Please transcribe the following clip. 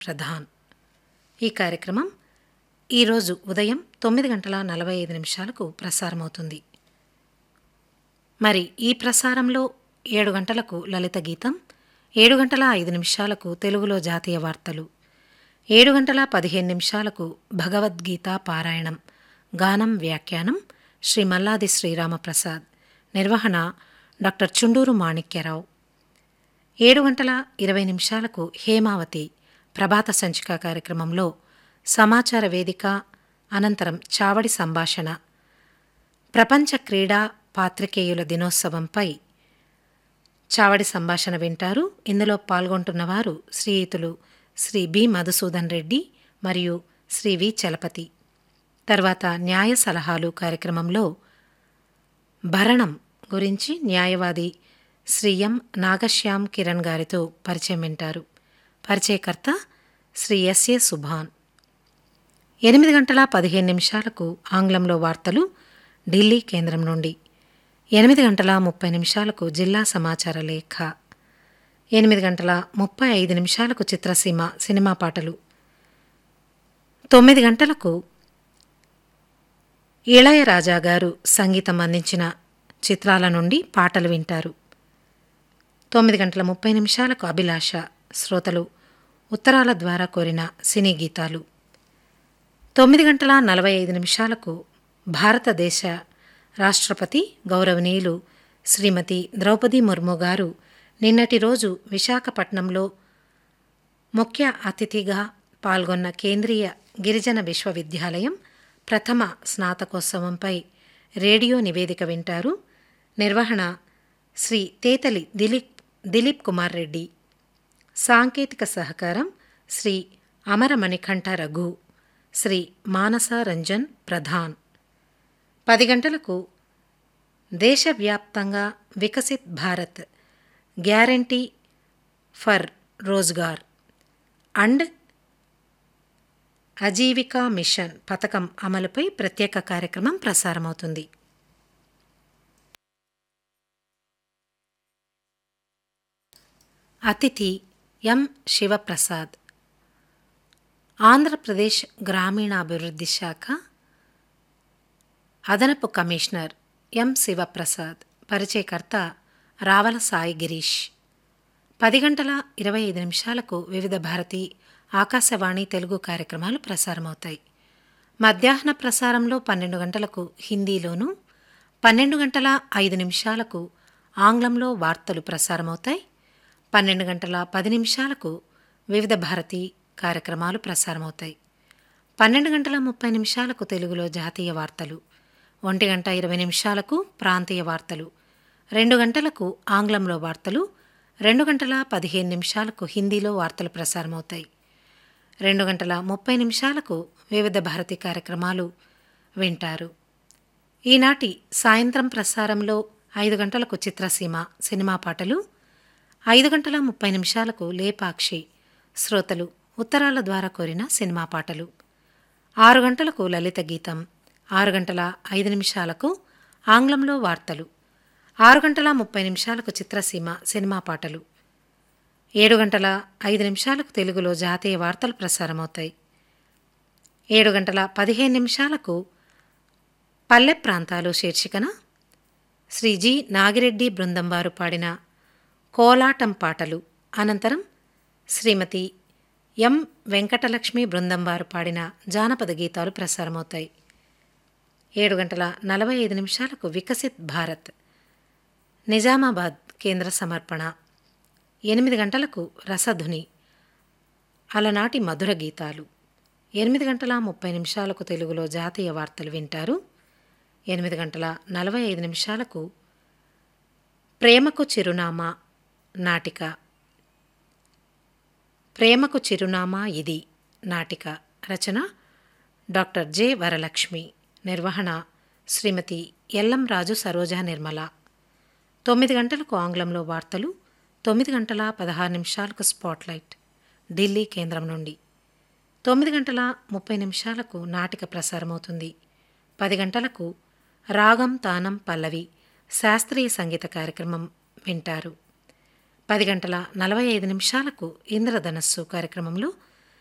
ప్రధాన్ ఈ కార్యక్రమం ఈరోజు ఉదయం తొమ్మిది గంటల నలభై ఐదు నిమిషాలకు ప్రసారమవుతుంది మరి ఈ ప్రసారంలో ఏడు గంటలకు లలిత గీతం ఏడు గంటల ఐదు నిమిషాలకు తెలుగులో జాతీయ వార్తలు ఏడు గంటల పదిహేను నిమిషాలకు భగవద్గీత పారాయణం గానం వ్యాఖ్యానం శ్రీ మల్లాది శ్రీరామప్రసాద్ నిర్వహణ డాక్టర్ చుండూరు మాణిక్యరావు ఏడు గంటల ఇరవై నిమిషాలకు హేమావతి ప్రభాత సంచిక కార్యక్రమంలో సమాచార వేదిక అనంతరం చావడి సంభాషణ ప్రపంచ క్రీడా పాత్రికేయుల దినోత్సవంపై చావడి సంభాషణ వింటారు ఇందులో పాల్గొంటున్నవారు శ్రీయుతులు శ్రీ బి మధుసూదన్ రెడ్డి మరియు శ్రీ వి చలపతి తర్వాత న్యాయ సలహాలు కార్యక్రమంలో భరణం గురించి న్యాయవాది శ్రీ ఎం నాగశ్యామ్ కిరణ్ గారితో పరిచయం వింటారు పరిచయకర్త శ్రీ ఎస్ఏ సుభాన్ ఎనిమిది గంటల పదిహేను నిమిషాలకు ఆంగ్లంలో వార్తలు ఢిల్లీ కేంద్రం నుండి ఎనిమిది గంటల ముప్పై నిమిషాలకు జిల్లా సమాచార లేఖ ఎనిమిది గంటల ముప్పై ఐదు నిమిషాలకు చిత్రసీమ సినిమా పాటలు తొమ్మిది గంటలకు ఇళయరాజా గారు సంగీతం అందించిన చిత్రాల నుండి పాటలు వింటారు తొమ్మిది గంటల ముప్పై నిమిషాలకు అభిలాష శ్రోతలు ఉత్తరాల ద్వారా కోరిన సినీ గీతాలు తొమ్మిది గంటల నలభై ఐదు నిమిషాలకు భారతదేశ రాష్ట్రపతి గౌరవనీయులు శ్రీమతి ద్రౌపది ముర్ము గారు నిన్నటి రోజు విశాఖపట్నంలో ముఖ్య అతిథిగా పాల్గొన్న కేంద్రీయ గిరిజన విశ్వవిద్యాలయం ప్రథమ స్నాతకోత్సవంపై రేడియో నివేదిక వింటారు నిర్వహణ శ్రీ తేతలి దిలీప్ దిలీప్ కుమార్ రెడ్డి సాంకేతిక సహకారం శ్రీ అమర మణికంఠ రఘు శ్రీ మానస రంజన్ ప్రధాన్ పది గంటలకు దేశవ్యాప్తంగా Viksit Bharat guarantee for Rozgar and Ajeevika mission పథకం అమలుపై ప్రత్యేక కార్యక్రమం ప్రసారమవుతుంది అతిథి ఎం శివప్రసాద్ ఆంధ్రప్రదేశ్ గ్రామీణాభివృద్ధి శాఖ అదనపు కమిషనర్ ఎం శివప్రసాద్ పరిచయకర్త రావల సాయి గిరీష్ పది గంటల ఇరవై ఐదు నిమిషాలకు వివిధ భారతి ఆకాశవాణి తెలుగు కార్యక్రమాలు ప్రసారమవుతాయి మధ్యాహ్న ప్రసారంలో పన్నెండు గంటలకు హిందీలోను పన్నెండు గంటల ఐదు నిమిషాలకు ఆంగ్లంలో వార్తలు ప్రసారమవుతాయి పన్నెండు గంటల పది నిమిషాలకు వివిధ భారతి కార్యక్రమాలు ప్రసారమవుతాయి పన్నెండు గంటల ముప్పై నిమిషాలకు తెలుగులో జాతీయ వార్తలు ఒంటి గంట ఇరవై నిమిషాలకు ప్రాంతీయ వార్తలు రెండు గంటలకు ఆంగ్లంలో వార్తలు రెండు గంటల పదిహేను నిమిషాలకు హిందీలో వార్తలు ప్రసారమవుతాయి రెండు గంటల ముప్పై నిమిషాలకు వివిధ భారతి కార్యక్రమాలు వింటారు ఈనాటి సాయంత్రం ప్రసారంలో ఐదు గంటలకు చిత్రసీమ సినిమా పాటలు ఐదు గంటల ముప్పై నిమిషాలకు లేపాక్షి శ్రోతలు ఉత్తరాల ద్వారా కోరిన సినిమా పాటలు ఆరు గంటలకు లలిత గీతం ఆరు గంటల ఐదు నిమిషాలకు ఆంగ్లంలో వార్తలు ఆరు గంటల ముప్పై నిమిషాలకు చిత్రసీమ సినిమా పాటలు ఏడు గంటల ఐదు నిమిషాలకు తెలుగులో జాతీయ వార్తలు ప్రసారమవుతాయి ఏడు గంటల పదిహేను నిమిషాలకు పల్లె ప్రాంతాలు శీర్షికన శ్రీ జి నాగిరెడ్డి బృందం వారు పాడిన కోలాటం పాటలు అనంతరం శ్రీమతి ఎం వెంకటలక్ష్మి బృందం వారు పాడిన జానపద గీతాలు ప్రసారమవుతాయి ఏడు గంటల నలభై ఐదు నిమిషాలకు వికసిత్ భారత్ నిజామాబాద్ కేంద్ర సమర్పణ ఎనిమిది గంటలకు రసధుని అలనాటి మధుర గీతాలు ఎనిమిది గంటల ముప్పై నిమిషాలకు తెలుగులో జాతీయ వార్తలు వింటారు ఎనిమిది గంటల నలభై ఐదు నిమిషాలకు ప్రేమకు చిరునామా నాటిక ప్రేమకు చిరునామా ఇది నాటిక రచన డాక్టర్ జె వరలక్ష్మి నిర్వహణ శ్రీమతి ఎల్లం రాజు సరోజా నిర్మల తొమ్మిది గంటలకు ఆంగ్లంలో వార్తలు తొమ్మిది గంటల పదహారు నిమిషాలకు స్పాట్లైట్ ఢిల్లీ కేంద్రం నుండి తొమ్మిది గంటల ముప్పై నిమిషాలకు నాటిక ప్రసారమవుతుంది పది గంటలకు రాగం తానం పల్లవి శాస్త్రీయ సంగీత కార్యక్రమం వింటారు పది గంటల నలభై ఐదు నిమిషాలకు ఇంద్రధనస్సు కార్యక్రమంలో